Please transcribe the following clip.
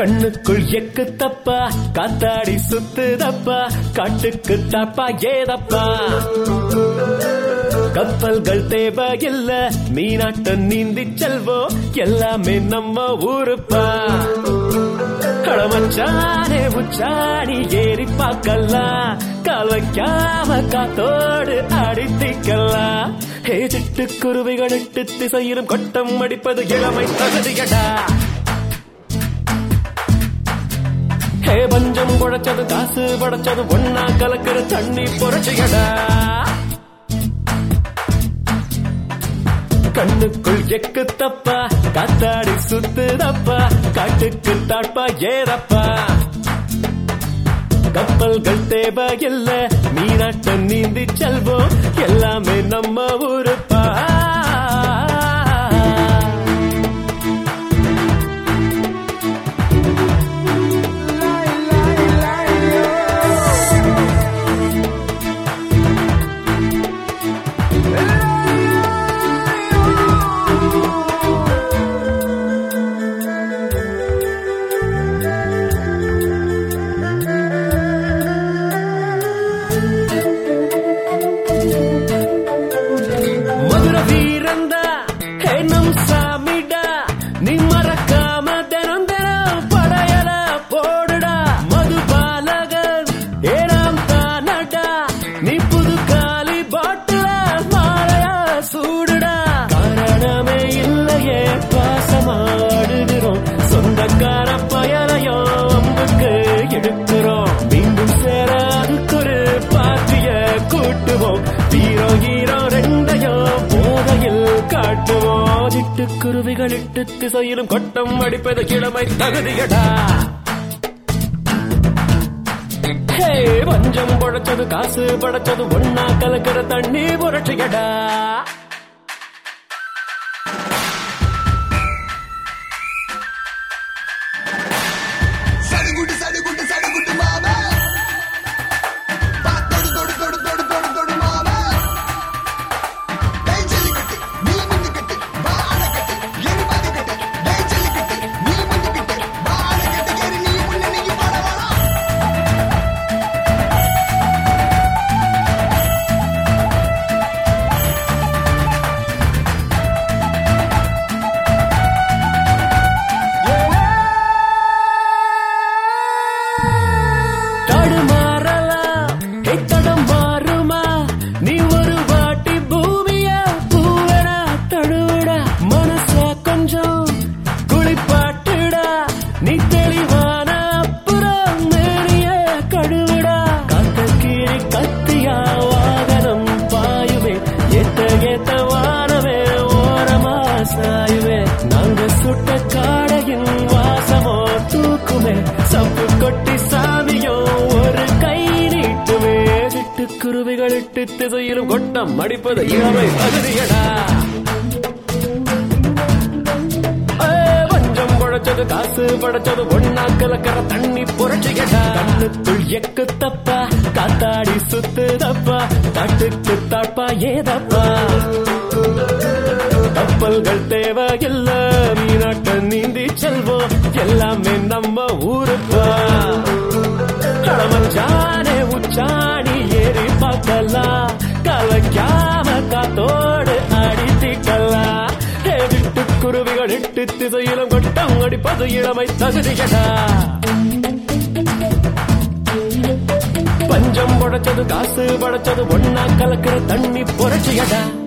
கண்ணுக்குள் எக்கு தப்பா காத்தாடி சுத்துதப்பா காட்டுக்கு தாப்பா ஏதப்பா கப்பல்கள் தேவையில்ல மீனாட்டம் நீந்தி செல்வோம் எல்லாமே நம்ம ஊருப்பா களமச்சானே உச்சாணி ஏறி பார்க்கலாம் கால் வைக்காம காத்தோடு அடித்திக்கலாம் ஹே சிட்டுக்குருவிகள் எட்டு திசையிலும் கொட்டம் அடிப்பது இளமை தகுதியடா ஹே பஞ்சம் குழைச்சது காசு படைச்சது ஒன்னா கலக்கிற தண்ணி புரட்சியடா கண்ணுக்குள் எக்கு தப்பா காத்தாடி சுத்துதப்பா காட்டுக்கு தாட்பா ஏறப்பா கப்பல்கள் தேவையில்ல மீனாட்டம் நீந்தி செல்வோம் எல்லாமே நம்ம ஊருப்பா மதுர வீரந்தா ஹே நம் சாமிடா நீ மறக்காம தினம் தினம் படையல போடுடா மது பாலகன் ஏழாம் தானடா நீ புது காலி பாட்டுல மாலையா சூடுடா காரணமே இல்லையே பாசமாடுகிறோம் சொந்தக்கார பயலையோ அம்புக்கு எடுக்கிறோம் மீண்டும் சேர அதுக்கொரு பாட்டிய கூட்டுவோம் ஹீரோ ஹீரோ ரெண்டையும் போதையில் காட்டுவோம் சிட்டுக்குருவிகள் இட்டு திசையிலும் கொட்டம் அடிப்பது கிழமை தகுதியடா ஹே பஞ்சம் படைச்சது காசு படைச்சது ஒன்னா கலக்கிற தண்ணி புரட்சியடா சடுகுடு சடுகுடு சடுகுடு மாமா தொடு தொடு தொடு தொடு தொடு தொடு மாமா டேய் ஜல்லிக்கட்டு நீ முந்து கட்டு பாட கட்டு எரிபாதி கட்டு டேய் ஜல்லிக்கட்டு நீ முந்து கட்டு பாட கட்டு ஏறி நீ முன்ன நீ பாட வாடா தடுமாறலாம் ஹே தடம் மாறுமா நீ ஒரு வாட்டி பூமிய பூவடா தழுவடா மனச கொஞ்சம் குளிப்பாட்டுடா நீ தெளிவான அப்புறம் மேனிய கழுவிடா காத்த கீழே கத்தியா வாகனம் பாயுமே ஏத்த ஏத்த வானமே ஓரமா சாயுமே நாங்க சுட்ட காடையின் வாசமோ தூக்குமே சப்பு கொட்டி சாமியோ ஒரு கை நீட்டுமே சிட்டுக்குருவிகள் இட்டு திசையிலும் கொட்டம் அடிப்பது இளமை பகுதியடா ஏய், பஞ்சம் படைச்சது காசு படைச்சது ஒன்னா கலக்கிற தண்ணி புரட்சியடா கண்ணுக்குள் எக்கு தப்பா காத்தாடி சுத்து தப்பா காட்டுக்கு தாட்பா ஏதப்பா கப்பல்கள் தேவையில்ல மீனாட்ட நீந்தி செல்வோம் எல்லாமே நம்ம ஊருப்பா களமச்சானே உச்சாணி ஏறி பார்க்கலாம் கலக்காம காத்தோடு அடித்திக்கலாம் ஹே, விட்டு குருவிகள் இட்டு திசையிலும் கொட்டம் அடிப்பது இளமை தகுதியடா பஞ்சம் படைச்சது காசு படைச்சது ஒன்னா கலக்கிற தண்ணி புரட்சியடா